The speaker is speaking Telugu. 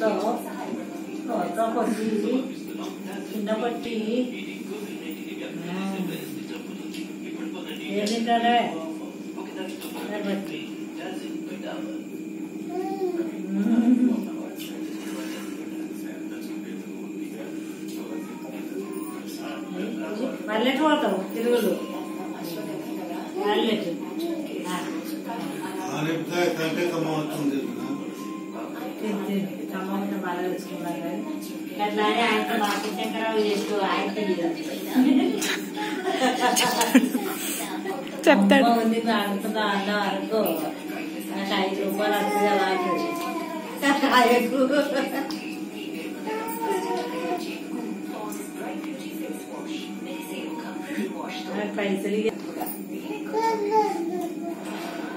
నోట్లో నోట్లో కొట్టి చిన్న కొట్టి ఏం తింటాడే మళ్ళీ పోతావు తిరుగులు మళ్ళీ ఆనపకాయ కంటే కమ్మ వస్తుంది ఖమ్మంలో బాగా తెచ్చుకున్నారు కానీ అట్లా అని ఆయనతో బాగా శంకరావు చేస్తూ ఆయన చెప్తాడు ఉంది అనుకున్నా అన్న అనుకో నాకు ఐదు రూపాయలు వస్తుంది కదా అంటుంది. ఆయనకు నాకు పైసలు ఇయ్య-